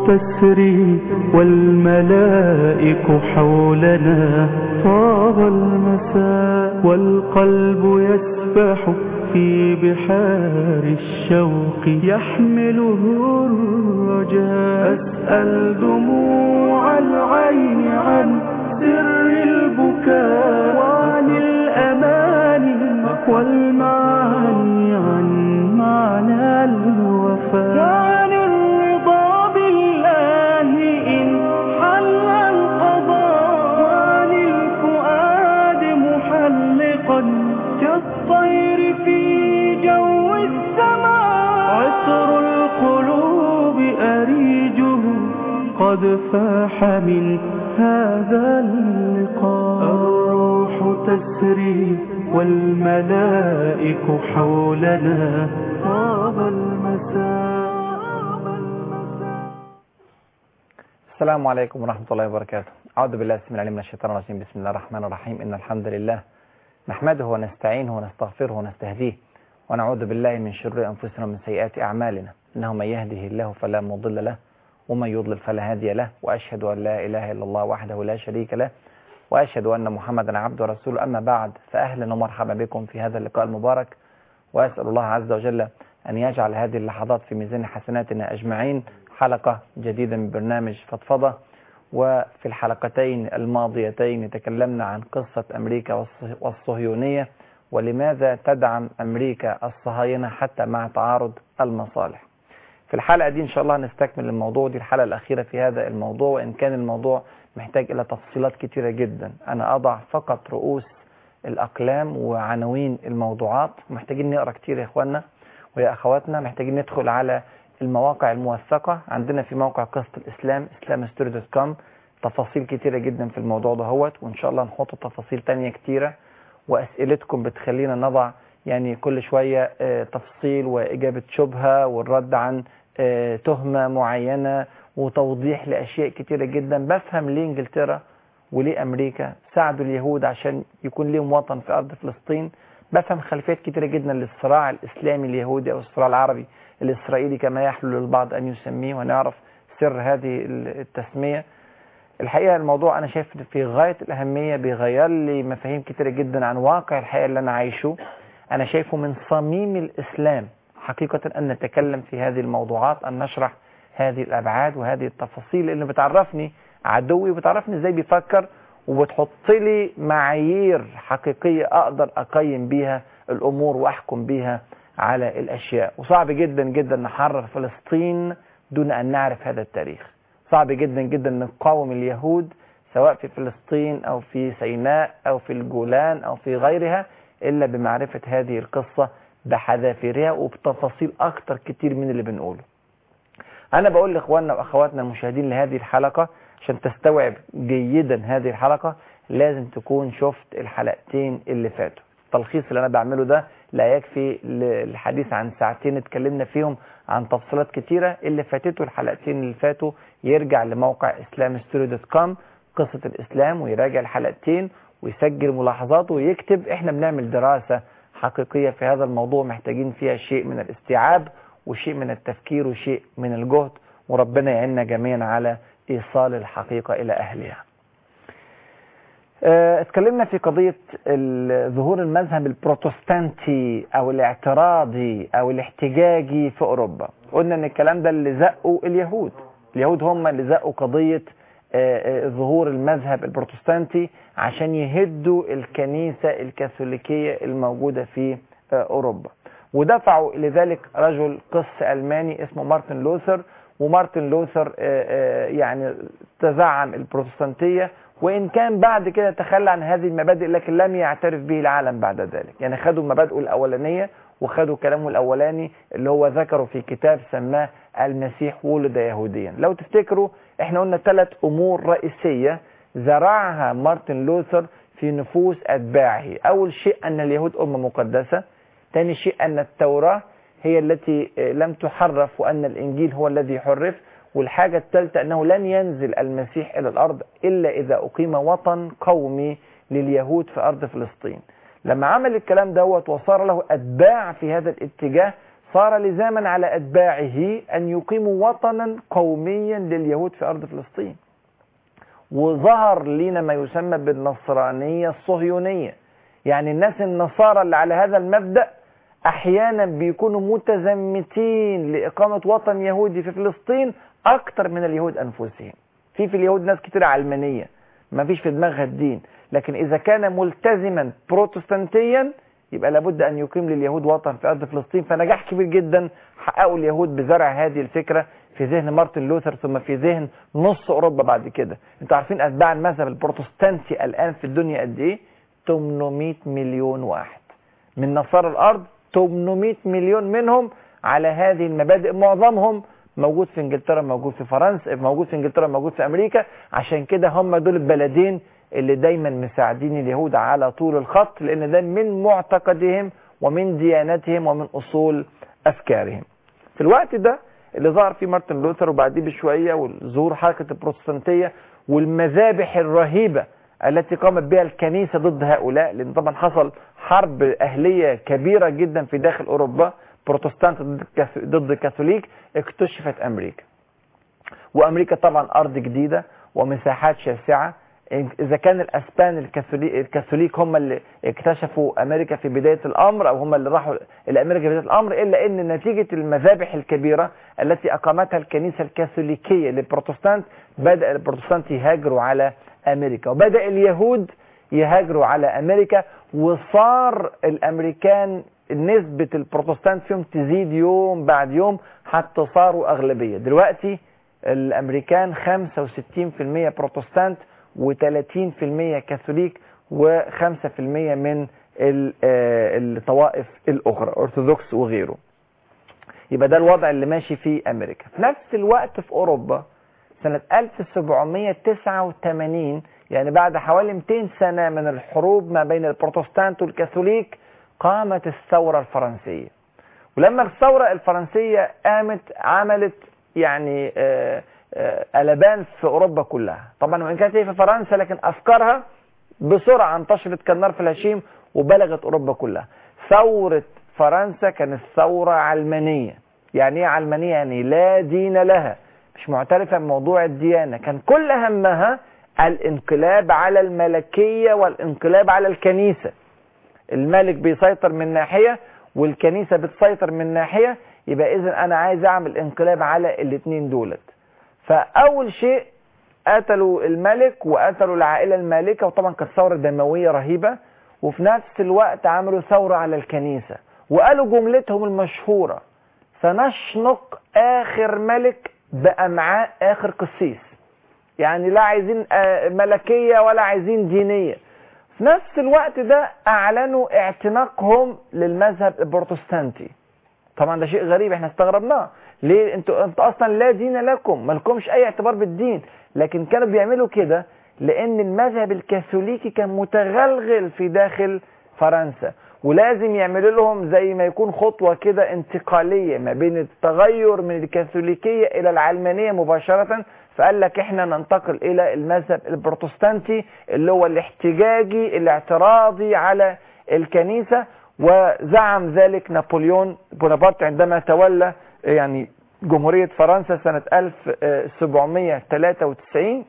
تسري والملائك حولنا طاب المساء والقلب يسبح في بحار الشوق يحمله الرجاء أسأل دموع العين عن سر البكاء وعن الأمان والمعاني عن معنى الوفاء وعن الرضا بالله إن حل القضاء وعن الفؤاد محلقا كالطير في جو السماء عطر القلوب أريجه قد فاح من هذا اللقاء الروح تسري والملائك حولنا طاب المساء السلام عليكم ورحمة الله وبركاته أعوذ بالله السميع العليم من الشيطان الرجيم بسم الله الرحمن الرحيم إن الحمد لله نحمده ونستعينه ونستغفره ونستهديه ونعوذ بالله من شرور أنفسنا ومن سيئات أعمالنا إنه من يهده الله فلا مضل له ومن يضلل فلا هادي له وأشهد أن لا إله إلا الله وحده لا شريك له وأشهد أن محمدا عبده ورسوله أما بعد فأهلا ومرحبا بكم في هذا اللقاء المبارك وأسأل الله عز وجل أن يجعل هذه اللحظات في ميزان حسناتنا أجمعين حلقة جديدة من برنامج فضفضة وفي الحلقتين الماضيتين تكلمنا عن قصة أمريكا والصهيونية ولماذا تدعم أمريكا الصهاينة حتى مع تعارض المصالح في الحلقة دي إن شاء الله نستكمل الموضوع دي الحلقة الأخيرة في هذا الموضوع وإن كان الموضوع محتاج إلى تفصيلات كتيرة جدا أنا أضع فقط رؤوس الأقلام وعناوين الموضوعات محتاجين نقرأ كتير يا إخواننا ويا أخواتنا محتاجين ندخل على المواقع الموثقة عندنا في موقع قصة الإسلام islamstory.com تفاصيل كتيرة جدا في الموضوع ده هوت وإن شاء الله نحط تفاصيل تانية كتيرة وأسئلتكم بتخلينا نضع يعني كل شوية آه، تفصيل وإجابة شبهة والرد عن آه، تهمة معينة وتوضيح لأشياء كتيرة جدا بفهم ليه إنجلترا وليه أمريكا ساعدوا اليهود عشان يكون ليهم وطن في أرض فلسطين بفهم خلفيات كتيرة جدا للصراع الإسلامي اليهودي أو الصراع العربي الإسرائيلي كما يحلو للبعض أن يسميه ونعرف سر هذه التسمية الحقيقة الموضوع أنا شايف في غاية الأهمية بيغير لي مفاهيم كتيرة جدا عن واقع الحياة اللي أنا عايشه أنا شايفه من صميم الإسلام حقيقة أن نتكلم في هذه الموضوعات أن نشرح هذه الأبعاد وهذه التفاصيل اللي بتعرفني عدوي وبتعرفني إزاي بيفكر وبتحط لي معايير حقيقية أقدر أقيم بيها الأمور وأحكم بيها على الأشياء وصعب جدا جدا نحرر فلسطين دون أن نعرف هذا التاريخ صعب جدا جدا نقاوم اليهود سواء في فلسطين أو في سيناء أو في الجولان أو في غيرها إلا بمعرفة هذه القصة بحذافيرها وبتفاصيل أكتر كتير من اللي بنقوله أنا بقول لإخواننا وأخواتنا المشاهدين لهذه الحلقة عشان تستوعب جيدا هذه الحلقة لازم تكون شفت الحلقتين اللي فاتوا التلخيص اللي أنا بعمله ده لا يكفي للحديث عن ساعتين اتكلمنا فيهم عن تفصيلات كتيرة اللي فاتته الحلقتين اللي فاتوا يرجع لموقع islamstory.com قصة الإسلام ويراجع الحلقتين ويسجل ملاحظاته ويكتب احنا بنعمل دراسة حقيقية في هذا الموضوع محتاجين فيها شيء من الاستيعاب وشيء من التفكير وشيء من الجهد وربنا يعيننا جميعا على إيصال الحقيقة إلى أهلها اه اتكلمنا في قضية ظهور المذهب البروتستانتي او الاعتراضي او الاحتجاجي في اوروبا قلنا ان الكلام ده اللي زقوا اليهود اليهود هم اللي زقوا قضية اه اه ظهور المذهب البروتستانتي عشان يهدوا الكنيسة الكاثوليكية الموجودة في اوروبا ودفعوا لذلك رجل قس الماني اسمه مارتن لوثر ومارتن لوثر يعني تزعم البروتستانتية وإن كان بعد كده تخلى عن هذه المبادئ لكن لم يعترف به العالم بعد ذلك يعني خدوا مبادئه الأولانية وخدوا كلامه الأولاني اللي هو ذكره في كتاب سماه المسيح ولد يهوديا لو تفتكروا احنا قلنا ثلاث أمور رئيسية زرعها مارتن لوثر في نفوس أتباعه أول شيء أن اليهود أمة مقدسة ثاني شيء أن التوراة هي التي لم تحرف وأن الإنجيل هو الذي حرف والحاجة الثالثة أنه لن ينزل المسيح إلى الأرض إلا إذا أقيم وطن قومي لليهود في أرض فلسطين لما عمل الكلام دوت وصار له أتباع في هذا الاتجاه صار لزاما على أتباعه أن يقيموا وطنا قوميا لليهود في أرض فلسطين وظهر لنا ما يسمى بالنصرانية الصهيونية يعني الناس النصارى اللي على هذا المبدأ أحيانا بيكونوا متزمتين لإقامة وطن يهودي في فلسطين أكتر من اليهود أنفسهم في في اليهود ناس كتير علمانية ما فيش في دماغها الدين لكن إذا كان ملتزما بروتستانتيا يبقى لابد أن يقيم لليهود وطن في أرض فلسطين فنجاح كبير جدا حققوا اليهود بزرع هذه الفكرة في ذهن مارتن لوثر ثم في ذهن نص أوروبا بعد كده انتوا عارفين أتباع المذهب البروتستانتي الآن في الدنيا قد إيه 800 مليون واحد من نصارى الأرض 800 مليون منهم على هذه المبادئ معظمهم موجود في انجلترا موجود في فرنسا موجود في انجلترا موجود في امريكا عشان كده هم دول البلدين اللي دايما مساعدين اليهود على طول الخط لان ده من معتقدهم ومن ديانتهم ومن اصول افكارهم في الوقت ده اللي ظهر فيه مارتن لوثر وبعديه بشويه وظهور حركه البروتستانتيه والمذابح الرهيبه التي قامت بها الكنيسه ضد هؤلاء لان طبعا حصل حرب اهليه كبيره جدا في داخل اوروبا بروتستانت ضد الكاث- ضد الكاثوليك اكتشفت امريكا وامريكا طبعا ارض جديده ومساحات شاسعه اذا كان الاسبان الكاثوليك, الكاثوليك هم اللي اكتشفوا امريكا في بدايه الامر او هم اللي راحوا الى امريكا في بدايه الامر الا ان نتيجه المذابح الكبيره التي اقامتها الكنيسه الكاثوليكيه للبروتستانت بدا البروتستانت يهاجروا على امريكا وبدا اليهود يهاجروا على امريكا وصار الامريكان نسبة البروتستانت فيهم تزيد يوم بعد يوم حتى صاروا أغلبية دلوقتي الأمريكان 65% بروتستانت و30% كاثوليك و5% من ال- آه، الطوائف الأخرى أرثوذكس وغيره يبقى ده الوضع اللي ماشي في أمريكا في نفس الوقت في أوروبا سنة 1789 يعني بعد حوالي 200 سنة من الحروب ما بين البروتستانت والكاثوليك قامت الثورة الفرنسية ولما الثورة الفرنسية قامت عملت يعني آه، آه، قلبان في أوروبا كلها طبعا وإن كانت هي في فرنسا لكن أفكارها بسرعة انتشرت كالنار في الهشيم وبلغت أوروبا كلها ثورة فرنسا كانت ثورة علمانية يعني ايه علمانية يعني لا دين لها مش معترفة بموضوع الديانة كان كل همها الانقلاب على الملكية والانقلاب على الكنيسة الملك بيسيطر من ناحية والكنيسة بتسيطر من ناحية يبقى إذا أنا عايز أعمل انقلاب على الاتنين دولت فأول شيء قتلوا الملك وقتلوا العائلة المالكة وطبعا كانت ثورة دموية رهيبة وفي نفس الوقت عملوا ثورة على الكنيسة وقالوا جملتهم المشهورة سنشنق آخر ملك بأمعاء آخر قسيس يعني لا عايزين آه، ملكية ولا عايزين دينية في نفس الوقت ده اعلنوا اعتناقهم للمذهب البروتستانتي طبعا ده شيء غريب احنا استغربناه ليه انتوا انتوا اصلا لا دين لكم ما لكمش اي اعتبار بالدين لكن كانوا بيعملوا كده لان المذهب الكاثوليكي كان متغلغل في داخل فرنسا ولازم يعملوا لهم زي ما يكون خطوة كده انتقالية ما بين التغير من الكاثوليكية الى العلمانية مباشرة فقال لك احنا ننتقل الى المذهب البروتستانتي اللي هو الاحتجاجي الاعتراضي على الكنيسة وزعم ذلك نابليون بونابرت عندما تولى يعني جمهورية فرنسا سنة 1793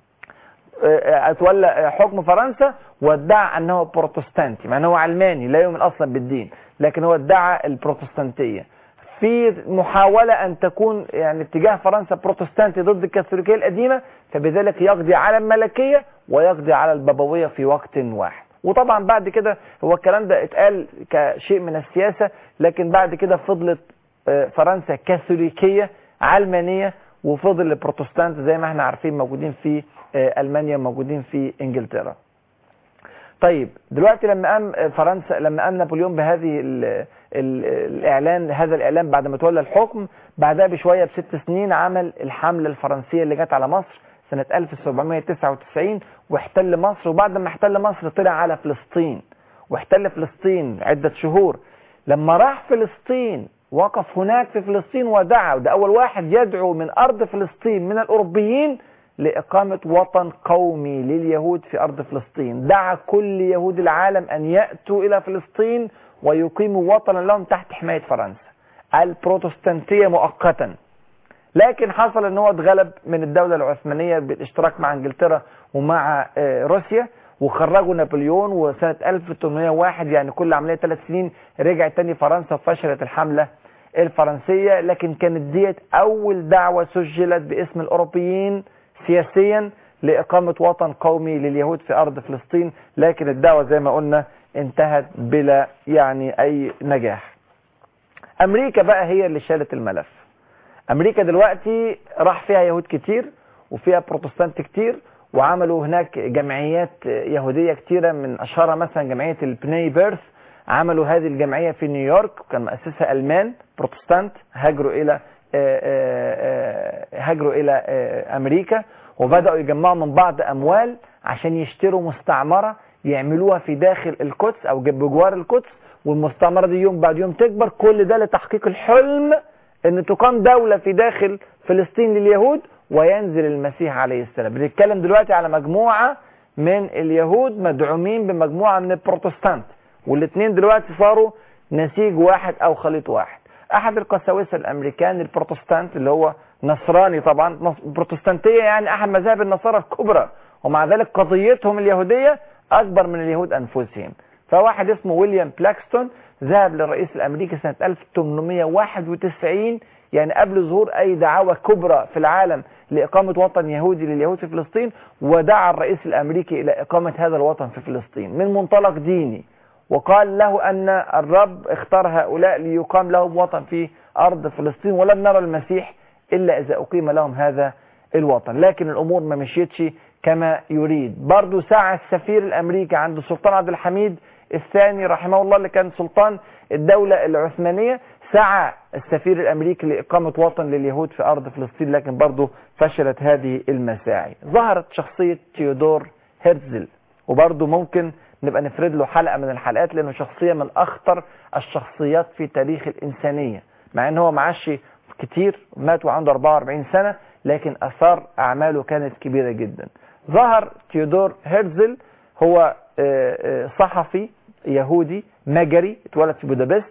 اتولى حكم فرنسا وادعى انه بروتستانتي مع انه علماني لا يؤمن اصلا بالدين لكن هو ادعى البروتستانتيه في محاولة أن تكون يعني اتجاه فرنسا بروتستانتي ضد الكاثوليكية القديمة فبذلك يقضي على الملكية ويقضي على البابوية في وقت واحد وطبعا بعد كده هو الكلام ده اتقال كشيء من السياسة لكن بعد كده فضلت آه، فرنسا كاثوليكية علمانية وفضل البروتستانت زي ما احنا عارفين موجودين في آه، ألمانيا موجودين في إنجلترا طيب دلوقتي لما قام فرنسا لما قام نابليون بهذه ال ال الاعلان هذا الاعلان بعد ما تولى الحكم بعدها بشويه بست سنين عمل الحمله الفرنسيه اللي جت على مصر سنه 1799 واحتل مصر وبعد ما احتل مصر طلع على فلسطين واحتل فلسطين عده شهور لما راح فلسطين وقف هناك في فلسطين ودعا وده اول واحد يدعو من ارض فلسطين من الاوروبيين لإقامة وطن قومي لليهود في أرض فلسطين دعا كل يهود العالم أن يأتوا إلى فلسطين ويقيموا وطنا لهم تحت حماية فرنسا البروتستانتية مؤقتا لكن حصل ان هو اتغلب من الدولة العثمانية بالاشتراك مع انجلترا ومع آه، روسيا وخرجوا نابليون وسنة 1801 يعني كل عملية ثلاث سنين رجع تاني فرنسا وفشلت الحملة الفرنسية لكن كانت ديت أول دعوة سجلت باسم الأوروبيين سياسيا لإقامة وطن قومي لليهود في أرض فلسطين لكن الدعوة زي ما قلنا انتهت بلا يعني أي نجاح أمريكا بقى هي اللي شالت الملف أمريكا دلوقتي راح فيها يهود كتير وفيها بروتستانت كتير وعملوا هناك جمعيات يهودية كتيرة من أشهرها مثلا جمعية البني بيرث عملوا هذه الجمعية في نيويورك كان مؤسسها ألمان بروتستانت هاجروا إلى آه، آه، آه، هاجروا إلى آه، أمريكا وبدأوا يجمعوا من بعض أموال عشان يشتروا مستعمرة يعملوها في داخل القدس أو جنب بجوار القدس والمستعمرة دي يوم بعد يوم تكبر كل ده لتحقيق الحلم ان تقام دولة في داخل فلسطين لليهود وينزل المسيح عليه السلام بنتكلم دلوقتي على مجموعة من اليهود مدعومين بمجموعة من البروتستانت والاثنين دلوقتي صاروا نسيج واحد او خليط واحد احد القساوسة الامريكان البروتستانت اللي هو نصراني طبعا نص- بروتستانتية يعني احد مذاهب النصارى الكبرى ومع ذلك قضيتهم اليهودية اكبر من اليهود انفسهم فواحد اسمه ويليام بلاكستون ذهب للرئيس الامريكي سنة 1891 يعني قبل ظهور اي دعاوى كبرى في العالم لاقامة وطن يهودي لليهود في فلسطين ودعا الرئيس الامريكي الى اقامة هذا الوطن في فلسطين من منطلق ديني وقال له ان الرب اختار هؤلاء ليقام لهم وطن في ارض فلسطين ولن نرى المسيح الا اذا اقيم لهم هذا الوطن لكن الامور ما مشيتش كما يريد برضو سعى السفير الامريكي عند السلطان عبد الحميد الثاني رحمه الله اللي كان سلطان الدولة العثمانية سعى السفير الامريكي لاقامة وطن لليهود في ارض فلسطين لكن برضو فشلت هذه المساعي ظهرت شخصية تيودور هيرتزل وبرضو ممكن نبقى نفرد له حلقة من الحلقات لانه شخصية من اخطر الشخصيات في تاريخ الانسانية مع ان هو معاش كتير مات وعنده 44 سنة لكن اثار اعماله كانت كبيرة جدا ظهر تيودور هيرتزل هو آه، آه، صحفي يهودي مجري اتولد في بودابست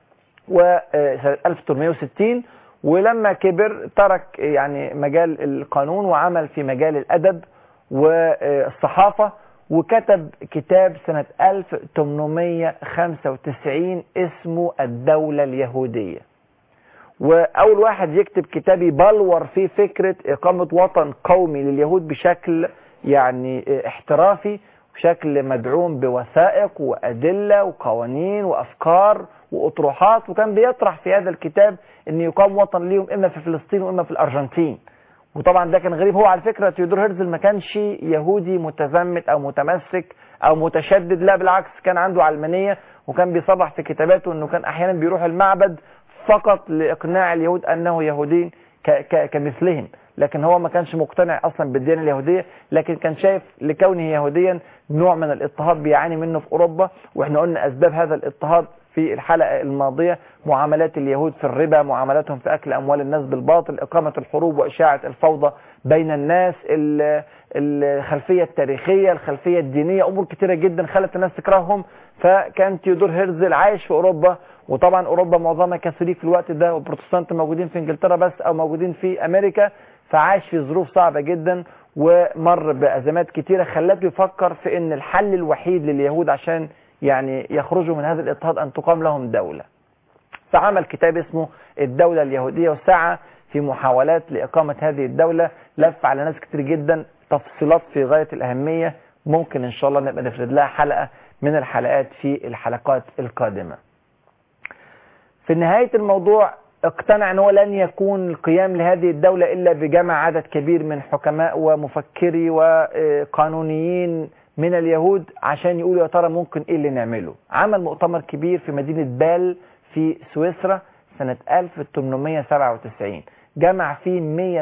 وسنة 1860 ولما كبر ترك يعني مجال القانون وعمل في مجال الأدب والصحافة وكتب كتاب سنة 1895 اسمه الدولة اليهودية وأول واحد يكتب كتاب يبلور فيه فكرة إقامة وطن قومي لليهود بشكل يعني احترافي بشكل مدعوم بوثائق وأدلة وقوانين وأفكار وأطروحات وكان بيطرح في هذا الكتاب أن يقام وطن ليهم إما في فلسطين وإما في الأرجنتين وطبعا ده كان غريب هو على فكرة تيودور هيرزل ما كانش يهودي متزمت أو متمسك أو متشدد لا بالعكس كان عنده علمانية وكان بيصرح في كتاباته أنه كان أحيانا بيروح المعبد فقط لإقناع اليهود أنه يهودين ك- ك- كمثلهم لكن هو ما كانش مقتنع اصلا بالديانه اليهوديه لكن كان شايف لكونه يهوديا نوع من الاضطهاد بيعاني منه في اوروبا واحنا قلنا اسباب هذا الاضطهاد في الحلقه الماضيه معاملات اليهود في الربا معاملاتهم في اكل اموال الناس بالباطل اقامه الحروب واشاعه الفوضى بين الناس ال- الخلفيه التاريخيه الخلفيه الدينيه امور كتيره جدا خلت الناس تكرههم فكان تيودور هيرزل عايش في اوروبا وطبعا اوروبا معظمها كاثوليك في الوقت ده والبروتستانت موجودين في انجلترا بس او موجودين في امريكا فعاش في ظروف صعبة جدا ومر بأزمات كتيرة خلته يفكر في ان الحل الوحيد لليهود عشان يعني يخرجوا من هذا الاضطهاد ان تقام لهم دولة فعمل كتاب اسمه الدولة اليهودية وسعى في محاولات لإقامة هذه الدولة لف على ناس كتير جدا تفصيلات في غاية الأهمية ممكن إن شاء الله نبقى نفرد لها حلقة من الحلقات في الحلقات القادمة في نهاية الموضوع اقتنع ان هو لن يكون القيام لهذه الدولة الا بجمع عدد كبير من حكماء ومفكري وقانونيين من اليهود عشان يقولوا يا ترى ممكن ايه اللي نعمله عمل مؤتمر كبير في مدينة بال في سويسرا سنة 1897 جمع فيه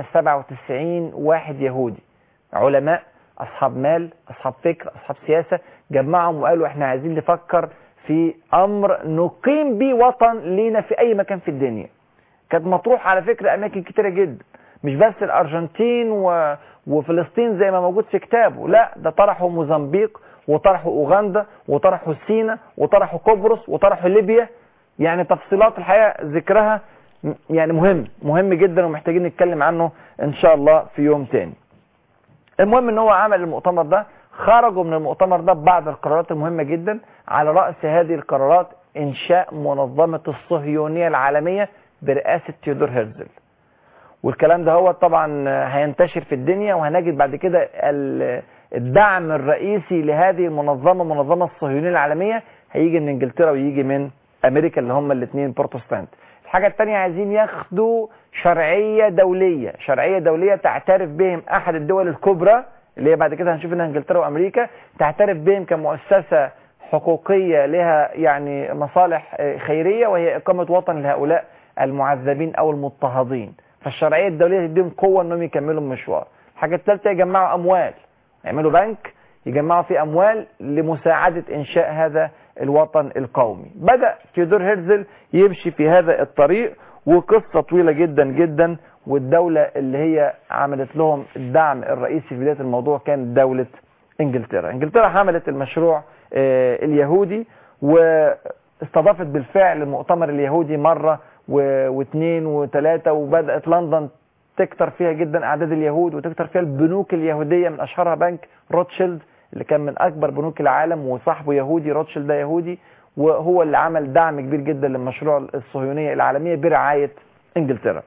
197 واحد يهودي علماء اصحاب مال اصحاب فكر اصحاب سياسة جمعهم وقالوا احنا عايزين نفكر في امر نقيم بيه وطن لينا في اي مكان في الدنيا كانت مطروح على فكرة اماكن كتيرة جدا مش بس الارجنتين و... وفلسطين زي ما موجود في كتابه لا ده طرحوا موزمبيق وطرحوا اوغندا وطرحوا سينا وطرحوا قبرص وطرحوا ليبيا يعني تفصيلات الحقيقة ذكرها م- يعني مهم مهم جدا ومحتاجين نتكلم عنه ان شاء الله في يوم تاني المهم ان هو عمل المؤتمر ده خرجوا من المؤتمر ده ببعض القرارات المهمة جدا على رأس هذه القرارات انشاء منظمة الصهيونية العالمية برئاسة تيودور هيرزل والكلام ده هو طبعا هينتشر في الدنيا وهنجد بعد كده ال- الدعم الرئيسي لهذه المنظمة منظمة الصهيونية العالمية هيجي من انجلترا ويجي من امريكا اللي هم الاثنين بروتستانت الحاجة التانية عايزين ياخدوا شرعية دولية شرعية دولية تعترف بهم احد الدول الكبرى اللي هي بعد كده هنشوف انها انجلترا وامريكا تعترف بهم كمؤسسة حقوقية لها يعني مصالح آه، خيرية وهي اقامة وطن لهؤلاء المعذبين او المضطهدين فالشرعية الدولية تديهم قوة انهم يكملوا المشوار الحاجة الثالثة يجمعوا اموال يعملوا بنك يجمعوا فيه اموال لمساعدة انشاء هذا الوطن القومي بدأ تيودور هيرزل يمشي في هذا الطريق وقصة طويلة جدا جدا والدولة اللي هي عملت لهم الدعم الرئيسي في بداية الموضوع كانت دولة انجلترا انجلترا حملت المشروع آه، اليهودي واستضافت بالفعل المؤتمر اليهودي مرة و- واثنين وثلاثة وبدأت لندن تكتر فيها جدا اعداد اليهود وتكتر فيها البنوك اليهودية من اشهرها بنك روتشيلد اللي كان من اكبر بنوك العالم وصاحبه يهودي روتشيلد ده يهودي وهو اللي عمل دعم كبير جدا للمشروع الصهيونية العالمية برعاية انجلترا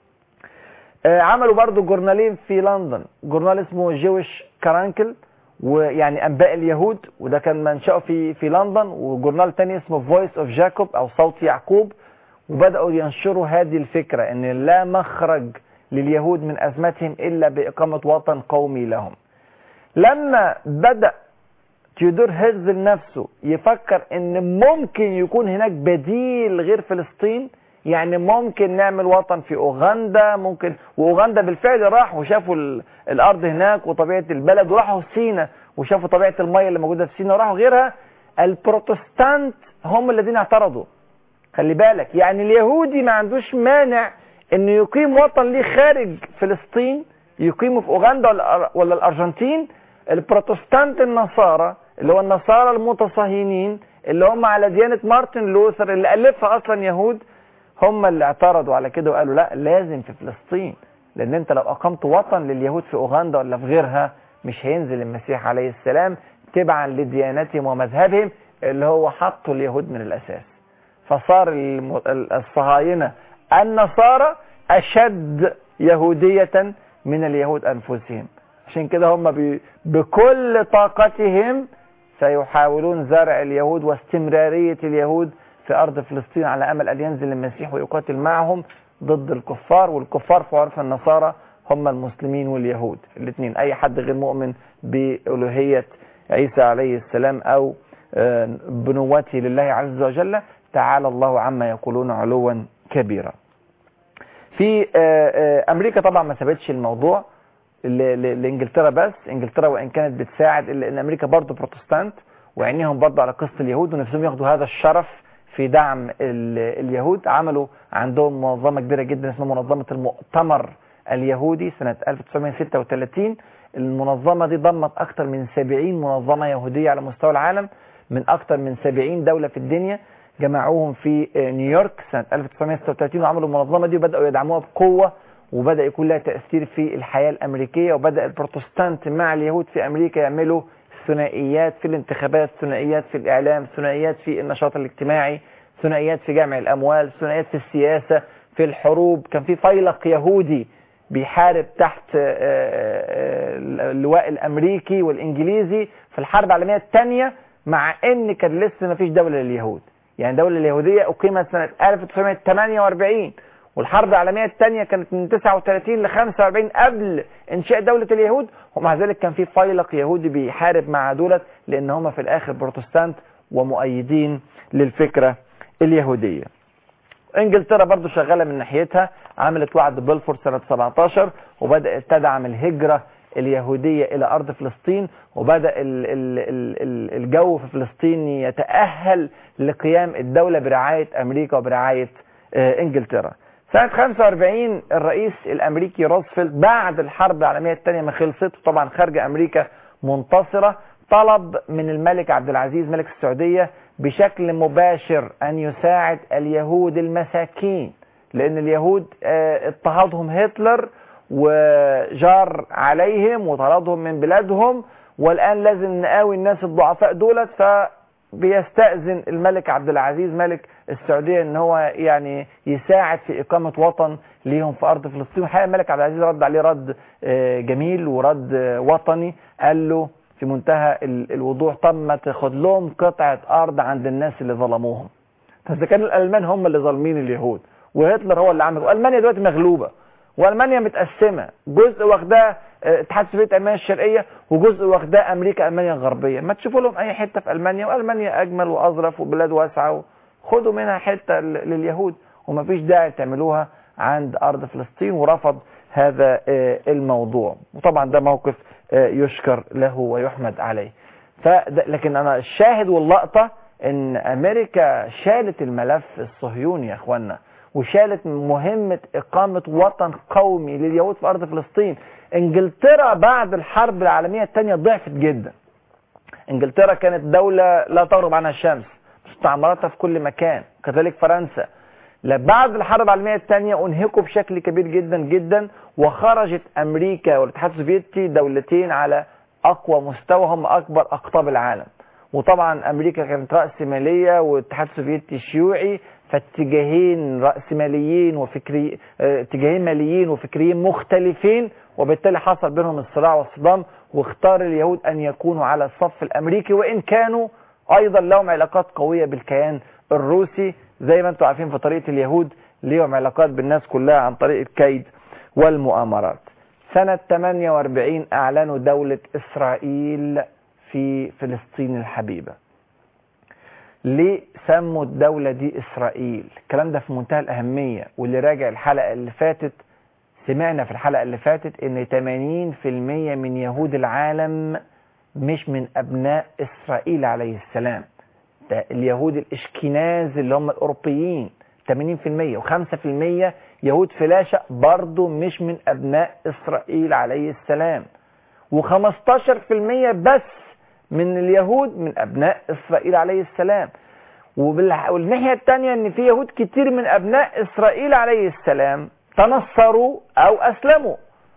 آه، عملوا برضو جورنالين في لندن جورنال اسمه جويش كرانكل ويعني انباء اليهود وده كان منشأه في في لندن وجورنال تاني اسمه فويس اوف جاكوب او صوت يعقوب وبدأوا ينشروا هذه الفكرة ان لا مخرج لليهود من ازمتهم الا باقامة وطن قومي لهم لما بدأ تيودور هيرزل نفسه يفكر ان ممكن يكون هناك بديل غير فلسطين يعني ممكن نعمل وطن في اوغندا ممكن واوغندا بالفعل راح وشافوا ال- الارض هناك وطبيعه البلد وراحوا سينا وشافوا طبيعه الميه اللي موجوده في سينا وراحوا غيرها البروتستانت هم الذين اعترضوا خلي بالك يعني اليهودي ما عندوش مانع انه يقيم وطن ليه خارج فلسطين يقيمه في اوغندا ولا ولا الارجنتين البروتستانت النصارى اللي هو النصارى المتصهينين اللي هم على ديانة مارتن لوثر اللي ألفها أصلا يهود هم اللي اعترضوا على كده وقالوا لا لازم في فلسطين لأن أنت لو أقمت وطن لليهود في أوغندا ولا في غيرها مش هينزل المسيح عليه السلام تبعا لديانتهم ومذهبهم اللي هو حطوا اليهود من الأساس فصار الم- الصهاينة النصارى أشد يهودية من اليهود أنفسهم عشان كده هم بي- بكل طاقتهم سيحاولون زرع اليهود واستمرارية اليهود في أرض فلسطين على أمل أن ينزل المسيح ويقاتل معهم ضد الكفار والكفار في عرف النصارى هم المسلمين واليهود الاثنين أي حد غير مؤمن بألوهية عيسى عليه السلام أو آه، بنوته لله عز وجل تعالى الله عما يقولون علوا كبيرا في آه، آه، امريكا طبعا ما سابتش الموضوع ل- ل- لانجلترا بس انجلترا وان كانت بتساعد الا ان امريكا برضه بروتستانت وعينيهم برضه على قصه اليهود ونفسهم ياخدوا هذا الشرف في دعم ال- اليهود عملوا عندهم منظمه كبيره جدا اسمها منظمه المؤتمر اليهودي سنه 1936 المنظمه دي ضمت اكثر من 70 منظمه يهوديه على مستوى العالم من اكثر من 70 دوله في الدنيا جمعوهم في آه، نيويورك سنة 1936 وعملوا المنظمة دي وبدأوا يدعموها بقوة وبدأ يكون لها تأثير في الحياة الأمريكية وبدأ البروتستانت مع اليهود في أمريكا يعملوا ثنائيات في الانتخابات ثنائيات في الإعلام ثنائيات في النشاط الاجتماعي ثنائيات في جمع الأموال ثنائيات في السياسة في الحروب كان في فيلق يهودي بيحارب تحت آه، آه، آه، اللواء الأمريكي والإنجليزي في الحرب العالمية الثانية مع ان كان لسه ما فيش دولة لليهود يعني الدولة اليهودية أقيمت سنة 1948 والحرب العالمية الثانية كانت من 39 ل 45 قبل إنشاء دولة اليهود ومع ذلك كان في فيلق يهودي بيحارب مع دولت لأن هم في الآخر بروتستانت ومؤيدين للفكرة اليهودية انجلترا برضو شغالة من ناحيتها عملت وعد بلفور سنة 17 وبدأت تدعم الهجرة اليهودية إلى أرض فلسطين وبدأ ال- ال- ال- ال- الجو في فلسطين يتأهل لقيام الدولة برعاية أمريكا وبرعاية آه، إنجلترا سنة 45 الرئيس الأمريكي روزفلت بعد الحرب العالمية الثانية ما خلصت طبعا خارج أمريكا منتصرة طلب من الملك عبد العزيز ملك السعودية بشكل مباشر أن يساعد اليهود المساكين لأن اليهود آه، اضطهدهم هتلر وجار عليهم وطردهم من بلادهم والآن لازم نقاوي الناس الضعفاء دولت فبيستأذن الملك عبد العزيز ملك السعودية ان هو يعني يساعد في إقامة وطن ليهم في أرض فلسطين الحقيقة الملك عبد العزيز رد عليه رد آه، جميل ورد آه، وطني قال له في منتهى ال- الوضوح طب ما تاخد لهم قطعة أرض عند الناس اللي ظلموهم فإذا كان الألمان هم اللي ظالمين اليهود وهتلر هو اللي عمل وألمانيا دلوقتي مغلوبة والمانيا متقسمه جزء واخداه آه، اتحاد السوفيتي المانيا الشرقيه وجزء واخداه امريكا المانيا الغربيه ما تشوفوا لهم اي حته في المانيا والمانيا اجمل واظرف وبلاد واسعه خدوا منها حته ل- لليهود ومفيش داعي تعملوها عند ارض فلسطين ورفض هذا آه، الموضوع وطبعا ده موقف آه، يشكر له ويحمد عليه فده لكن انا الشاهد واللقطه ان امريكا شالت الملف الصهيوني يا اخوانا وشالت مهمة إقامة وطن قومي لليهود في أرض فلسطين إنجلترا بعد الحرب العالمية الثانية ضعفت جدا إنجلترا كانت دولة لا تغرب عنها الشمس مستعمراتها في كل مكان كذلك فرنسا لا بعد الحرب العالمية الثانية أنهكوا بشكل كبير جدا جدا وخرجت أمريكا والاتحاد السوفيتي دولتين على أقوى مستوى هم أكبر أقطاب العالم وطبعا أمريكا كانت رأسمالية والاتحاد السوفيتي شيوعي فاتجاهين رأسماليين وفكري اه، اتجاهين ماليين وفكريين مختلفين وبالتالي حصل بينهم الصراع والصدام واختار اليهود أن يكونوا على الصف الأمريكي وإن كانوا أيضا لهم علاقات قوية بالكيان الروسي زي ما انتم عارفين في طريقة اليهود ليهم علاقات بالناس كلها عن طريق الكيد والمؤامرات سنة 48 أعلنوا دولة إسرائيل في فلسطين الحبيبة ليه سموا الدولة دي إسرائيل الكلام ده في منتهى الأهمية واللي راجع الحلقة اللي فاتت سمعنا في الحلقة اللي فاتت ان 80% من يهود العالم مش من أبناء إسرائيل عليه السلام ده اليهود الإشكناز اللي هم الأوروبيين 80% و5% يهود فلاشة برضو مش من أبناء إسرائيل عليه السلام و15% بس من اليهود من أبناء إسرائيل عليه السلام وبالح- والناحية الثانية ان في يهود كتير من ابناء اسرائيل عليه السلام تنصروا او اسلموا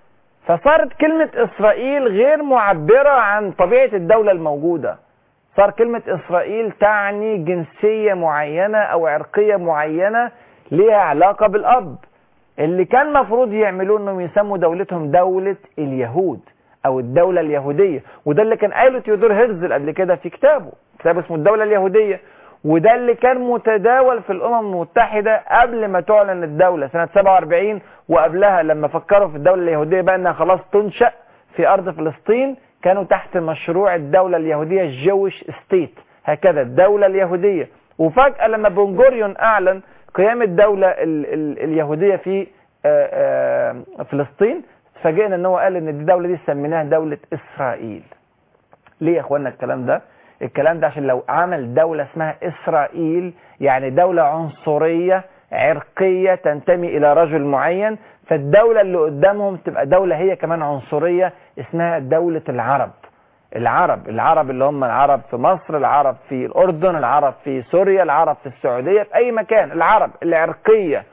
فصارت كلمة اسرائيل غير معبرة عن طبيعة الدولة الموجودة صار كلمة اسرائيل تعني جنسية معينة او عرقية معينة ليها علاقة بالاب اللي كان مفروض يعملوه انهم يسموا دولتهم دولة اليهود او الدولة اليهودية وده اللي كان قايله تيودور هيرزل قبل كده في كتابه كتاب اسمه الدولة اليهودية وده اللي كان متداول في الامم المتحدة قبل ما تعلن الدولة سنة 47 وقبلها لما فكروا في الدولة اليهودية بقى انها خلاص تنشأ في ارض فلسطين كانوا تحت مشروع الدولة اليهودية الجويش ستيت هكذا الدولة اليهودية وفجأة لما بنجوريون اعلن قيام الدولة ال ال اليهودية في آه، آه، فلسطين اتفاجئنا ان هو قال ان دي دولة دي سميناها دولة اسرائيل ليه يا اخوانا الكلام ده الكلام ده عشان لو عمل دولة اسمها اسرائيل يعني دولة عنصرية عرقية تنتمي الى رجل معين فالدولة اللي قدامهم تبقى دولة هي كمان عنصرية اسمها دولة العرب العرب العرب اللي هم العرب في مصر العرب في الأردن العرب في سوريا العرب في السعودية في أي مكان العرب العرقية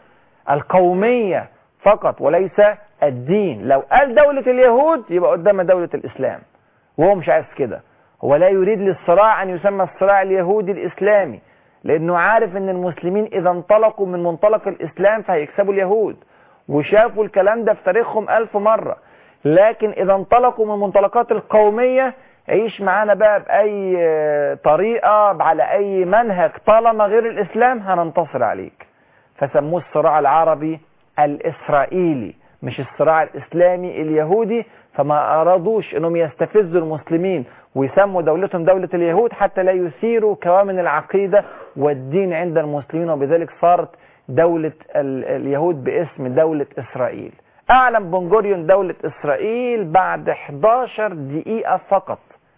القومية فقط وليس الدين لو قال دولة اليهود يبقى قدامها دولة الإسلام وهو مش عايز كده هو لا يريد للصراع أن يسمى الصراع اليهودي الإسلامي لأنه عارف أن المسلمين إذا انطلقوا من منطلق الإسلام فهيكسبوا اليهود وشافوا الكلام ده في تاريخهم ألف مرة لكن إذا انطلقوا من منطلقات القومية عيش معانا بقى بأي آه، طريقة على أي منهج طالما غير الإسلام هننتصر عليك فسموه الصراع العربي الإسرائيلي مش الصراع الإسلامي اليهودي فما أرادوش أنهم يستفزوا المسلمين ويسموا دولتهم دولة اليهود حتى لا يثيروا كوامن العقيدة والدين عند المسلمين وبذلك صارت دولة ال- اليهود باسم دولة إسرائيل أعلن بنجوريون دولة إسرائيل بعد 11 دقيقة فقط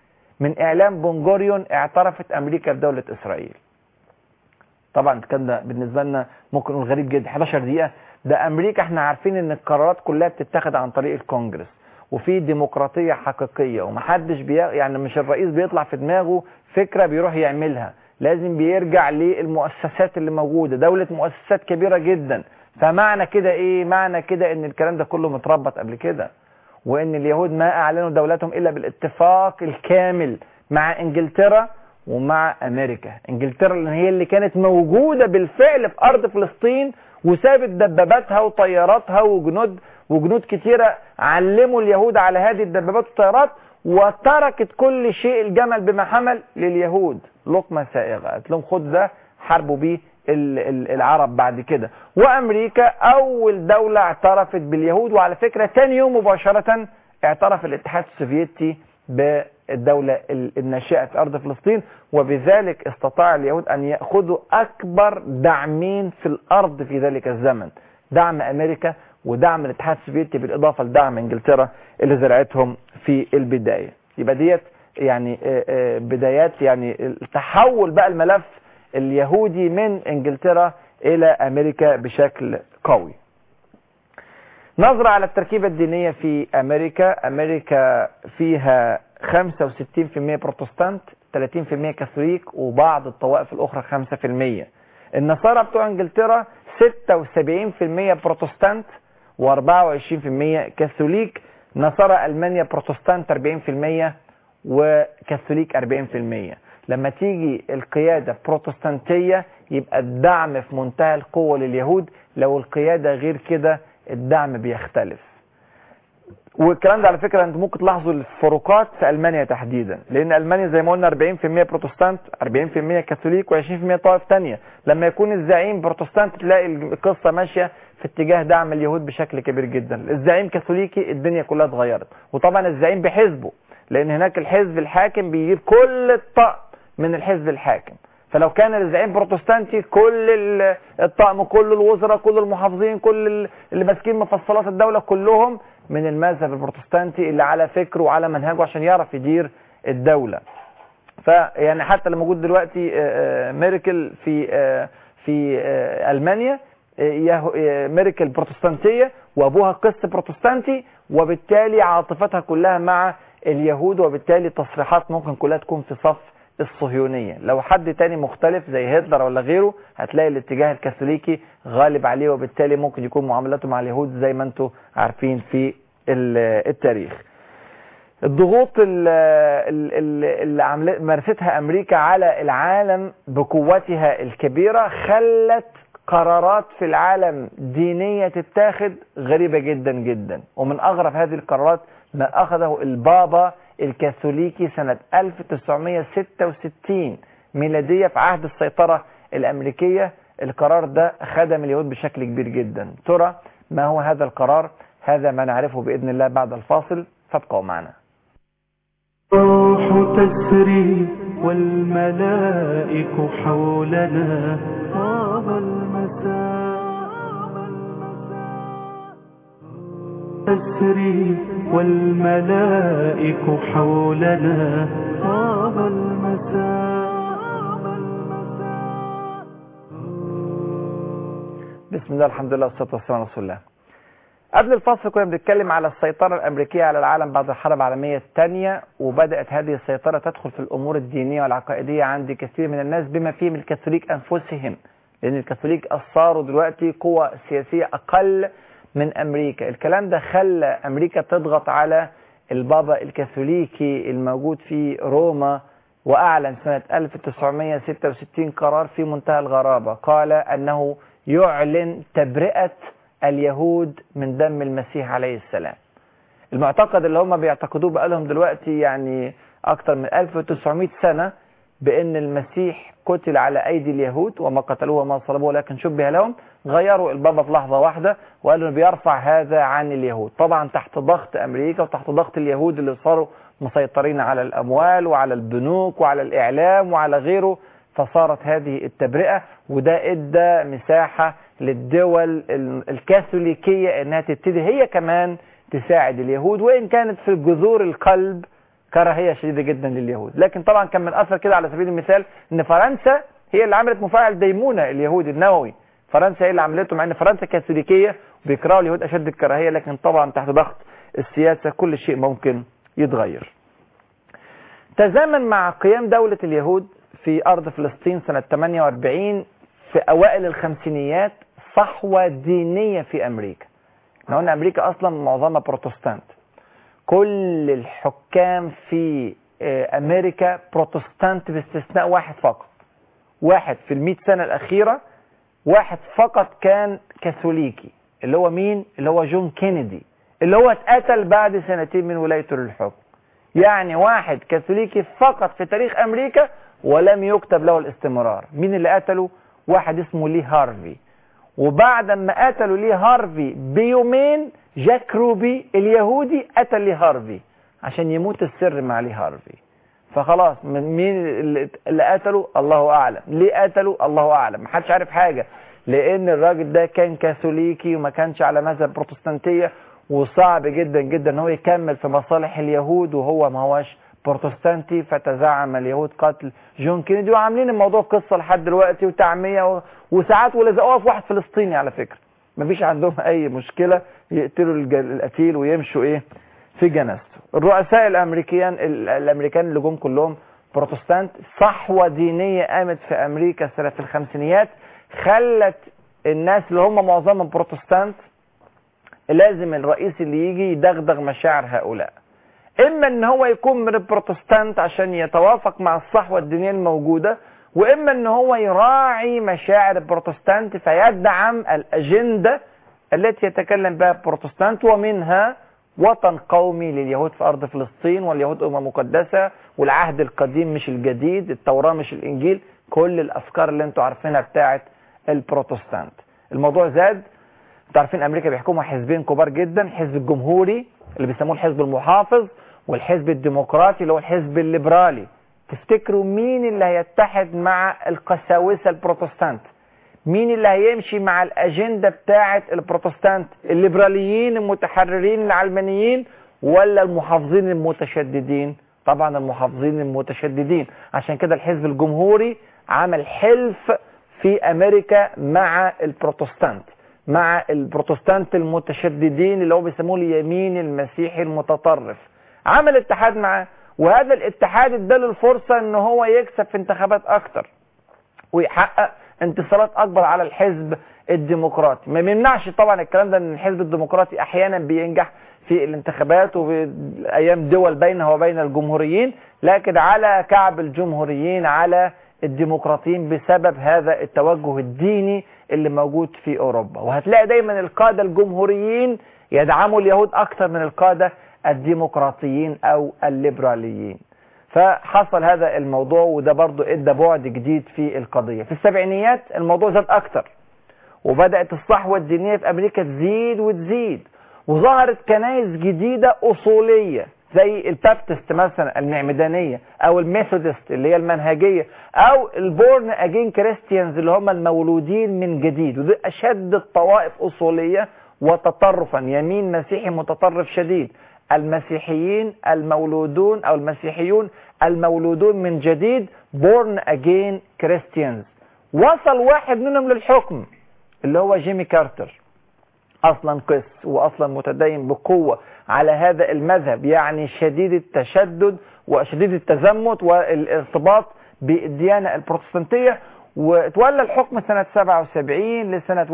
من إعلان بنجوريون اعترفت أمريكا بدولة إسرائيل طبعا كان ده بالنسبة لنا ممكن نقول غريب جدا 11 دقيقة ده أمريكا احنا عارفين إن القرارات كلها بتتاخد عن طريق الكونجرس وفي ديمقراطية حقيقية ومحدش بي... يعني مش الرئيس بيطلع في دماغه فكرة بيروح يعملها لازم بيرجع للمؤسسات اللي موجودة دولة مؤسسات كبيرة جدا فمعنى كده ايه معنى كده ان الكلام ده كله متربط قبل كده وان اليهود ما اعلنوا دولتهم الا بالاتفاق الكامل مع انجلترا ومع امريكا انجلترا اللي هي اللي كانت موجودة بالفعل في ارض فلسطين وسابت دباباتها وطياراتها وجنود وجنود كتيرة علموا اليهود على هذه الدبابات والطيارات وتركت كل شيء الجمل بما حمل لليهود لقمة سائغة قالت لهم خد ده حاربوا بيه ال- ال- العرب بعد كده وامريكا اول دولة اعترفت باليهود وعلى فكرة تاني يوم مباشرة اعترف الاتحاد السوفيتي بالدولة ال- الناشئة في ارض فلسطين وبذلك استطاع اليهود ان يأخذوا اكبر دعمين في الارض في ذلك الزمن دعم امريكا ودعم الاتحاد السوفيتي بالاضافة لدعم انجلترا اللي زرعتهم في البداية يبقى ديت يعني آه، آه، بدايات يعني التحول بقى الملف اليهودي من انجلترا الى امريكا بشكل قوي نظرة على التركيبة الدينية في امريكا امريكا فيها 65% بروتستانت 30% كاثوليك وبعض الطوائف الاخرى 5% النصارى بتوع انجلترا 76% بروتستانت و24% كاثوليك نصارى المانيا بروتستانت 40% وكاثوليك 40% لما تيجي القيادة بروتستانتية يبقى الدعم في منتهى القوة لليهود لو القيادة غير كده الدعم بيختلف والكلام ده على فكرة انتم ممكن تلاحظوا الفروقات في المانيا تحديدا لان المانيا زي ما قلنا 40% بروتستانت 40% كاثوليك و20% طائف تانية لما يكون الزعيم بروتستانت تلاقي القصة ماشية في اتجاه دعم اليهود بشكل كبير جدا الزعيم كاثوليكي الدنيا كلها اتغيرت وطبعا الزعيم بحزبه لان هناك الحزب الحاكم بيجيب كل الطقم من الحزب الحاكم فلو كان الزعيم بروتستانتي كل ال- الطقم كل الوزراء كل المحافظين كل ال- اللي ماسكين مفصلات الدولة كلهم من المذهب البروتستانتي اللي على فكره وعلى منهجه عشان يعرف يدير الدولة فيعني حتى اللي موجود دلوقتي آه، آه، ميركل في آه، في آه، المانيا آه، يهو- آه، ميركل بروتستانتيه وابوها قس بروتستانتي وبالتالي عاطفتها كلها مع اليهود وبالتالي تصريحات ممكن كلها تكون في صف الصهيونية لو حد تاني مختلف زي هتلر ولا غيره هتلاقي الاتجاه الكاثوليكي غالب عليه وبالتالي ممكن يكون معاملاته مع اليهود زي ما انتم عارفين في ال- التاريخ الضغوط ال- ال- ال- اللي عملت مارستها امريكا على العالم بقوتها الكبيره خلت قرارات في العالم دينيه تتاخد غريبه جدا جدا ومن اغرب هذه القرارات ما اخذه البابا الكاثوليكي سنه 1966 ميلاديه في عهد السيطره الامريكيه القرار ده خدم اليهود بشكل كبير جدا ترى ما هو هذا القرار هذا ما نعرفه باذن الله بعد الفاصل فابقوا معنا الروح تسري والملائك حولنا طاب المساء تسري والملائك حولنا طاب المساء بسم الله الحمد لله والصلاة والسلام على رسول الله قبل الفصل كنا بنتكلم على السيطرة الأمريكية على العالم بعد الحرب العالمية الثانية وبدأت هذه السيطرة تدخل في الأمور الدينية والعقائدية عند كثير من الناس بما فيهم الكاثوليك أنفسهم لأن الكاثوليك صاروا دلوقتي قوة سياسية أقل من أمريكا الكلام ده خلى أمريكا تضغط على البابا الكاثوليكي الموجود في روما وأعلن سنة 1966 قرار في منتهى الغرابة قال أنه يعلن تبرئة اليهود من دم المسيح عليه السلام المعتقد اللي هم بيعتقدوه بقالهم دلوقتي يعني أكثر من 1900 سنة بأن المسيح قتل على أيدي اليهود وما قتلوه وما صلبوه ولكن شبه لهم غيروا البابا في لحظة واحدة وقالوا انه بيرفع هذا عن اليهود طبعا تحت ضغط أمريكا وتحت ضغط اليهود اللي صاروا مسيطرين على الأموال وعلى البنوك وعلى الإعلام وعلى غيره فصارت هذه التبرئة وده ادى مساحة للدول ال- الكاثوليكية انها تبتدي هي كمان تساعد اليهود وان كانت في جذور القلب كراهية شديدة جدا لليهود لكن طبعا كان من اثر كده على سبيل المثال ان فرنسا هي اللي عملت مفاعل ديمونة اليهودي النووي فرنسا هي اللي عملته مع ان فرنسا كاثوليكية وبيكرهوا اليهود اشد الكراهية لكن طبعا تحت ضغط السياسة كل شيء ممكن يتغير تزامن مع قيام دولة اليهود في أرض فلسطين سنة 48 في أوائل الخمسينيات صحوة دينية في أمريكا احنا قلنا أمريكا أصلا معظمها بروتستانت كل الحكام في آه، أمريكا بروتستانت باستثناء واحد فقط واحد في المئة سنة الأخيرة واحد فقط كان كاثوليكي اللي هو مين اللي هو جون كينيدي اللي هو اتقتل بعد سنتين من ولايته للحكم يعني واحد كاثوليكي فقط في تاريخ امريكا ولم يكتب له الاستمرار مين اللي قتله واحد اسمه لي هارفي وبعد ما قتلوا لي هارفي بيومين جاك روبي اليهودي قتل لي هارفي عشان يموت السر مع لي هارفي فخلاص من مين اللي اللي قتله الله اعلم ليه قتله الله اعلم محدش عارف حاجه لان الراجل ده كان كاثوليكي وما كانش على مذهب بروتستانتيه وصعب جدا جدا ان هو يكمل في مصالح اليهود وهو ما هوش بروتستانتي فتزعم اليهود قتل جون كينيدي وعاملين الموضوع قصه لحد دلوقتي وتعميه و... وساعات ولزقوها في واحد فلسطيني على فكره مفيش عندهم اي مشكله يقتلوا الج- القتيل ويمشوا ايه في جنازته الرؤساء الامريكان ال- الامريكان اللي جم كلهم بروتستانت صحوه دينيه قامت في امريكا سنه في الخمسينيات خلت الناس اللي هم معظمهم بروتستانت لازم الرئيس اللي يجي يدغدغ مشاعر هؤلاء اما ان هو يكون من البروتستانت عشان يتوافق مع الصحوه الدينيه الموجوده واما ان هو يراعي مشاعر البروتستانت فيدعم الاجنده التي يتكلم بها البروتستانت ومنها وطن قومي لليهود في ارض فلسطين واليهود امه مقدسه والعهد القديم مش الجديد التوراه مش الانجيل كل الافكار اللي انتوا عارفينها بتاعت البروتستانت الموضوع زاد انتوا عارفين امريكا بيحكمها حزبين كبار جدا الحزب الجمهوري اللي بيسموه الحزب المحافظ والحزب الديمقراطي اللي هو الحزب الليبرالي تفتكروا مين اللي هيتحد مع القساوسه البروتستانت مين اللي هيمشي مع الاجنده بتاعه البروتستانت الليبراليين المتحررين العلمانيين ولا المحافظين المتشددين طبعا المحافظين المتشددين عشان كده الحزب الجمهوري عمل حلف في امريكا مع البروتستانت مع البروتستانت المتشددين اللي هو بيسموه اليمين المسيحي المتطرف عمل اتحاد معاه وهذا الاتحاد اداله الفرصه ان هو يكسب في انتخابات اكتر ويحقق انتصارات اكبر على الحزب الديمقراطي ما بيمنعش طبعا الكلام ده ان الحزب الديمقراطي احيانا بينجح في الانتخابات وفي ايام دول بينه وبين الجمهوريين لكن على كعب الجمهوريين على الديمقراطيين بسبب هذا التوجه الديني اللي موجود في اوروبا وهتلاقي دايما القاده الجمهوريين يدعموا اليهود اكثر من القاده الديمقراطيين او الليبراليين فحصل هذا الموضوع وده برضو ادى بعد جديد في القضية في السبعينيات الموضوع زاد اكتر وبدأت الصحوة الدينية في امريكا تزيد وتزيد وظهرت كنائس جديدة اصولية زي البابتست مثلا المعمدانية او الميثودست اللي هي المنهجية او البورن اجين كريستيانز اللي هم المولودين من جديد ودي اشد الطوائف اصولية وتطرفا يمين مسيحي متطرف شديد المسيحيين المولودون او المسيحيون المولودون من جديد born again Christians وصل واحد منهم للحكم اللي هو جيمي كارتر اصلا قس واصلا متدين بقوة على هذا المذهب يعني شديد التشدد وشديد التزمت والارتباط بالديانة البروتستانتية وتولى الحكم سنة 77 لسنة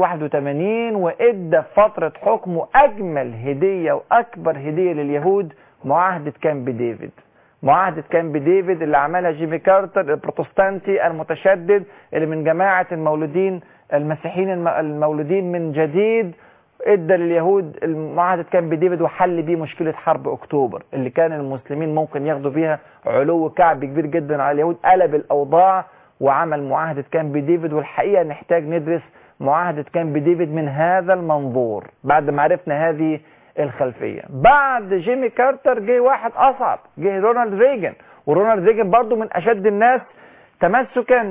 81 وادى فترة حكمه اجمل هدية واكبر هدية لليهود معاهدة كامب ديفيد معاهدة كامب ديفيد اللي عملها جيمي كارتر البروتستانتي المتشدد اللي من جماعة المولودين المسيحيين الم- المولودين من جديد ادى لليهود معاهدة كامب ديفيد وحل بيه مشكلة حرب اكتوبر اللي كان المسلمين ممكن ياخدوا فيها علو كعب كبير جدا على اليهود قلب الاوضاع وعمل معاهدة كامب ديفيد والحقيقة نحتاج ندرس معاهدة كامب ديفيد من هذا المنظور بعد ما عرفنا هذه الخلفية بعد جيمي كارتر جه واحد أصعب جه رونالد ريجن ورونالد ريجن برضو من أشد الناس تمسكا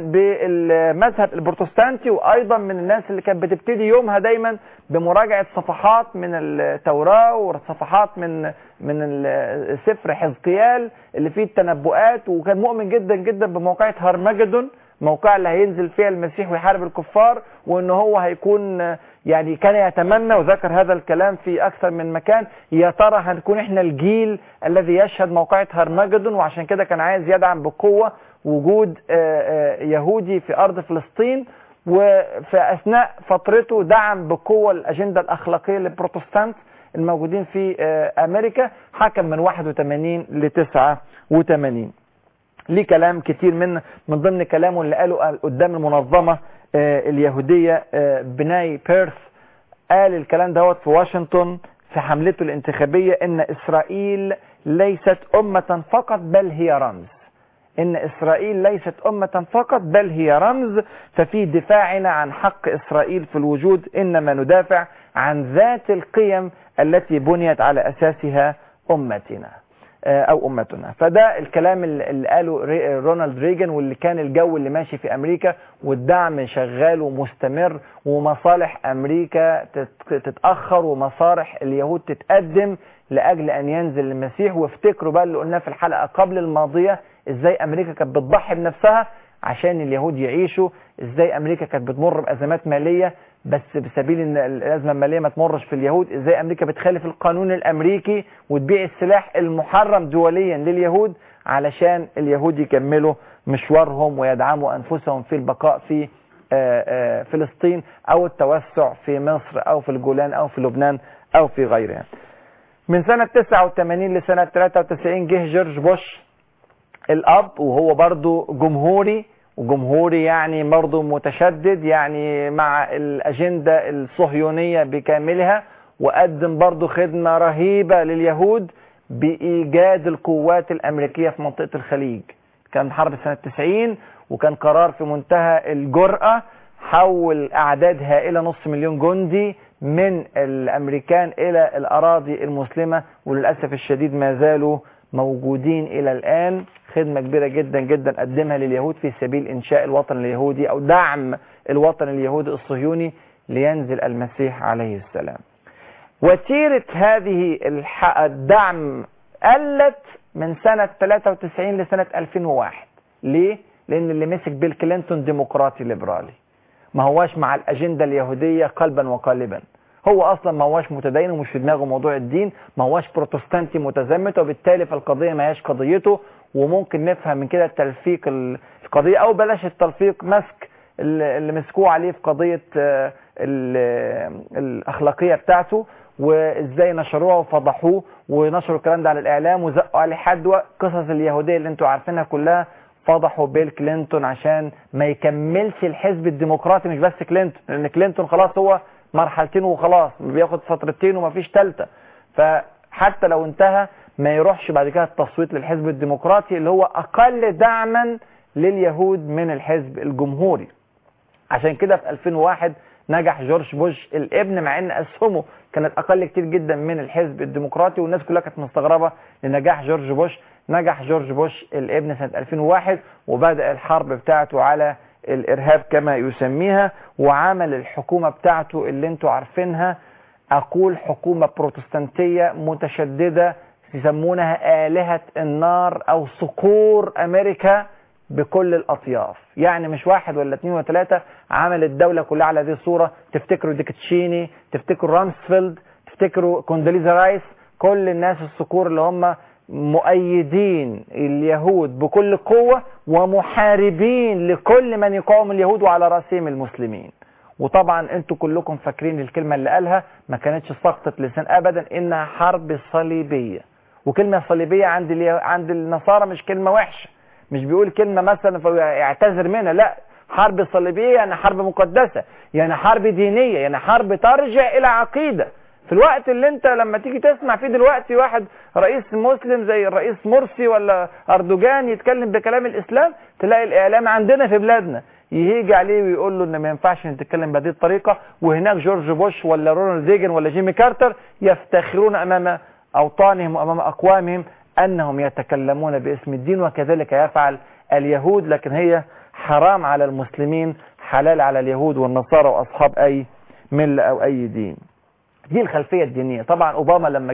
بالمذهب البروتستانتي وايضا من الناس اللي كانت بتبتدي يومها دايما بمراجعه صفحات من التوراه وصفحات من من ال- سفر حزقيال اللي فيه التنبؤات وكان مؤمن جدا جدا بموقعة هرمجدون موقع اللي هينزل فيها المسيح ويحارب الكفار وان هو هيكون آه، يعني كان يتمنى وذكر هذا الكلام في اكثر من مكان يا ترى هنكون احنا الجيل الذي يشهد موقعة هرمجدون وعشان كده كان عايز يدعم بقوة وجود آه، آه، يهودي في ارض فلسطين وفي اثناء فترته دعم بقوة الاجندة الاخلاقية للبروتستانت الموجودين في آه، امريكا حكم من 81 ل 89 ليه كلام كتير من من ضمن كلامه اللي قاله قدام المنظمة آه، اليهودية آه، بناي بيرث قال الكلام دوت في واشنطن في حملته الانتخابية ان اسرائيل ليست امة فقط بل هي رمز ان اسرائيل ليست امة فقط بل هي رمز ففي دفاعنا عن حق اسرائيل في الوجود انما ندافع عن ذات القيم التي بنيت على اساسها امتنا آه، او امتنا فده الكلام اللي اللي قاله ري- رونالد ريجن واللي كان الجو اللي ماشي في امريكا والدعم شغال ومستمر ومصالح امريكا تت- تتاخر ومصالح اليهود تتقدم لاجل ان ينزل المسيح وافتكروا بقى اللي قلناه في الحلقه قبل الماضيه ازاي امريكا كانت بتضحي بنفسها عشان اليهود يعيشوا ازاي امريكا كانت بتمر بازمات ماليه بس بسبيل ان الازمه الماليه ما تمرش في اليهود ازاي امريكا بتخالف القانون الامريكي وتبيع السلاح المحرم دوليا لليهود علشان اليهود يكملوا مشوارهم ويدعموا انفسهم في البقاء في آه، آه، فلسطين او التوسع في مصر او في الجولان او في لبنان او في غيرها من سنة 89 لسنة 93 جه جورج بوش الاب وهو برضو جمهوري وجمهوري يعني برضو متشدد يعني مع الاجندة الصهيونية بكاملها وقدم برضو خدمة رهيبة لليهود بايجاد القوات الامريكية في منطقة الخليج كان حرب سنة 90 وكان قرار في منتهى الجرأة حول اعداد هائلة نص مليون جندي من الامريكان الى الاراضي المسلمة وللاسف الشديد ما زالوا موجودين الى الان خدمة كبيرة جدا جدا قدمها لليهود في سبيل انشاء الوطن اليهودي او دعم الوطن اليهودي الصهيوني لينزل المسيح عليه السلام وتيرة هذه الح- الدعم قلت من سنة 93 لسنة 2001 ليه؟ لأن اللي مسك بيل كلينتون ديمقراطي ليبرالي ما هواش مع الأجندة اليهودية قلبا وقالبا هو أصلا ما هواش متدين ومش في دماغه موضوع الدين ما هواش بروتستانتي متزمت وبالتالي فالقضية ما هياش قضيته وممكن نفهم من كده تلفيق ال- القضية أو بلاش التلفيق مسك اللي اللي مسكوه عليه في قضية آه، ال- الأخلاقية بتاعته وازاي نشروها وفضحوه ونشروا الكلام ده على الاعلام وزقوا عليه حدوى قصص اليهوديه اللي انتوا عارفينها كلها فضحوا بيل كلينتون عشان ما يكملش الحزب الديمقراطي مش بس كلينتون لان كلينتون خلاص هو مرحلتين وخلاص بياخد فترتين ومفيش ثالثه فحتى لو انتهى ما يروحش بعد كده التصويت للحزب الديمقراطي اللي هو اقل دعما لليهود من الحزب الجمهوري عشان كده في 2001 نجح جورج بوش الابن مع ان اسهمه كانت اقل كتير جدا من الحزب الديمقراطي والناس كلها كانت مستغربه لنجاح جورج بوش نجح جورج بوش الابن سنه 2001 وبدا الحرب بتاعته على الارهاب كما يسميها وعمل الحكومه بتاعته اللي انتوا عارفينها اقول حكومه بروتستانتيه متشدده يسمونها آلهة النار أو صقور أمريكا بكل الأطياف يعني مش واحد ولا اتنين ولا تلاتة عمل الدولة كلها على هذه الصورة تفتكروا ديك تشيني تفتكروا رامسفيلد تفتكروا كوندوليزا رايس كل الناس الصقور اللي هم مؤيدين اليهود بكل قوة ومحاربين لكل من يقاوم اليهود وعلى رأسهم المسلمين وطبعا انتوا كلكم فاكرين الكلمة اللي قالها ما كانتش سقطة لسان ابدا انها حرب صليبية وكلمة صليبية عند اليه- عند النصارى مش كلمة وحشة مش بيقول كلمة مثلا فيعتذر منها لا حرب صليبية يعني حرب مقدسة يعني حرب دينية يعني حرب ترجع الى عقيدة في الوقت اللي انت لما تيجي تسمع فيه دلوقتي واحد رئيس مسلم زي الرئيس مرسي ولا اردوغان يتكلم بكلام الاسلام تلاقي الاعلام عندنا في بلادنا يهيجي عليه ويقول له ان ما ينفعش ان تتكلم بهذه الطريقه وهناك جورج بوش ولا رونالد ريجن ولا جيمي كارتر يفتخرون امام اوطانهم وامام اقوامهم انهم يتكلمون باسم الدين وكذلك يفعل اليهود لكن هي حرام على المسلمين حلال على اليهود والنصارى واصحاب اي مله او اي دين دي الخلفيه الدينيه طبعا اوباما لما جه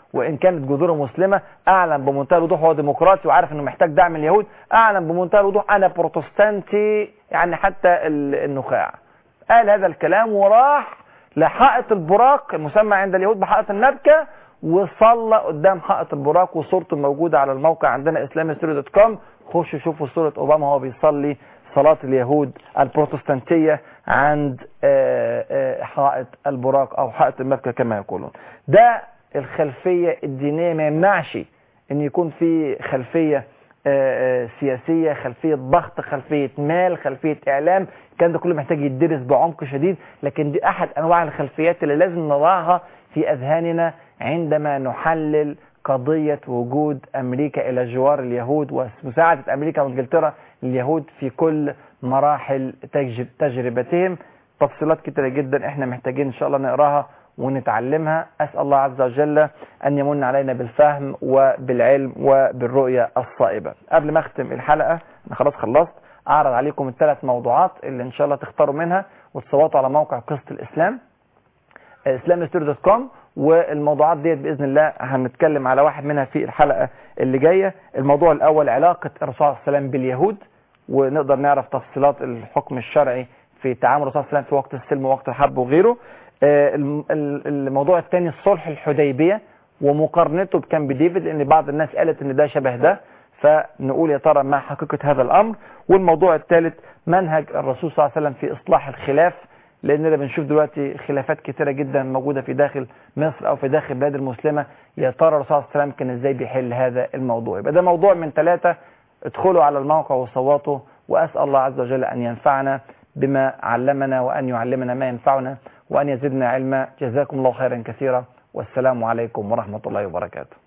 وان كانت جذوره مسلمه اعلن بمنتهى الوضوح هو ديمقراطي وعارف انه محتاج دعم اليهود اعلن بمنتهى الوضوح انا بروتستانتي يعني حتى ال- النخاع قال هذا الكلام وراح لحائط البراق المسمى عند اليهود بحائط النبكه وصلى قدام حائط البراق وصورته موجوده على الموقع عندنا اسلامي دوت كوم خشوا شوفوا صوره اوباما وهو بيصلي صلاة اليهود البروتستانتية عند آه، آه، حائط البراق أو حائط المبكى كما يقولون ده الخلفية الدينية ما يمنعش أن يكون في خلفية آه، آه، سياسية خلفية ضغط خلفية مال خلفية إعلام كان ده كله محتاج يدرس بعمق شديد لكن دي أحد أنواع الخلفيات اللي لازم نضعها في أذهاننا عندما نحلل قضية وجود أمريكا إلى جوار اليهود ومساعدة أمريكا وإنجلترا لليهود في كل مراحل تجرب تجربتهم تفصيلات كتيرة جدا احنا محتاجين إن شاء الله نقراها ونتعلمها أسأل الله عز وجل أن يمن علينا بالفهم وبالعلم وبالرؤية الصائبة قبل ما أختم الحلقة أنا خلاص خلصت أعرض عليكم الثلاث موضوعات اللي إن شاء الله تختاروا منها وتصوتوا على موقع قصة الإسلام دوت كوم والموضوعات ديت باذن الله هنتكلم على واحد منها في الحلقه اللي جايه الموضوع الاول علاقه الرسول صلى الله عليه وسلم باليهود ونقدر نعرف تفصيلات الحكم الشرعي في تعامل الرسول صلى الله عليه وسلم في وقت السلم ووقت الحرب وغيره آه، الم- ال- الموضوع الثاني الصلح الحديبيه ومقارنته بكامب ديفيد لان بعض الناس قالت ان ده شبه ده فنقول يا ترى ما حقيقه هذا الامر والموضوع الثالث منهج الرسول صلى الله عليه وسلم في اصلاح الخلاف لاننا بنشوف دلوقتي خلافات كتيره جدا موجوده في داخل مصر او في داخل البلاد المسلمه يا ترى الرسول صلى الله عليه وسلم كان ازاي بيحل هذا الموضوع يبقى ده موضوع من ثلاثه ادخلوا على الموقع وصوتوا واسال الله عز وجل ان ينفعنا بما علمنا وان يعلمنا ما ينفعنا وان يزدنا علما جزاكم الله خيرا كثيرا والسلام عليكم ورحمه الله وبركاته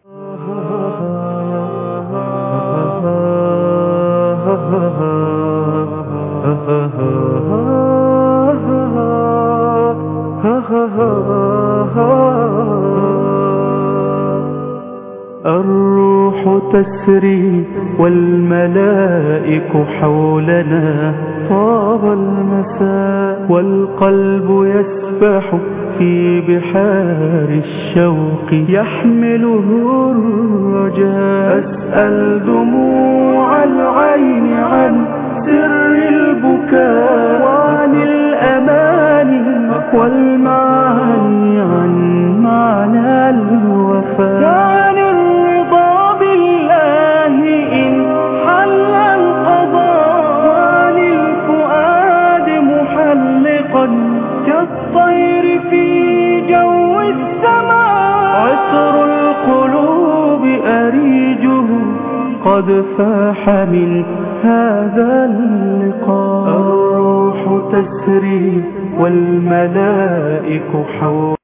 الروح تسري والملائك حولنا طاب المساء والقلب يسبح في بحار الشوق يحمله الرجاء أسأل دموع العين عن سر البكاء وعن الأماني والمعاني عن معنى الوفاء وعن الرضا بالله إن حل القضاء وعن الفؤاد محلقا كالطير في جو السماء عطر القلوب أريجه قد فاح من هذا اللقاء الروح تسري والملائك حول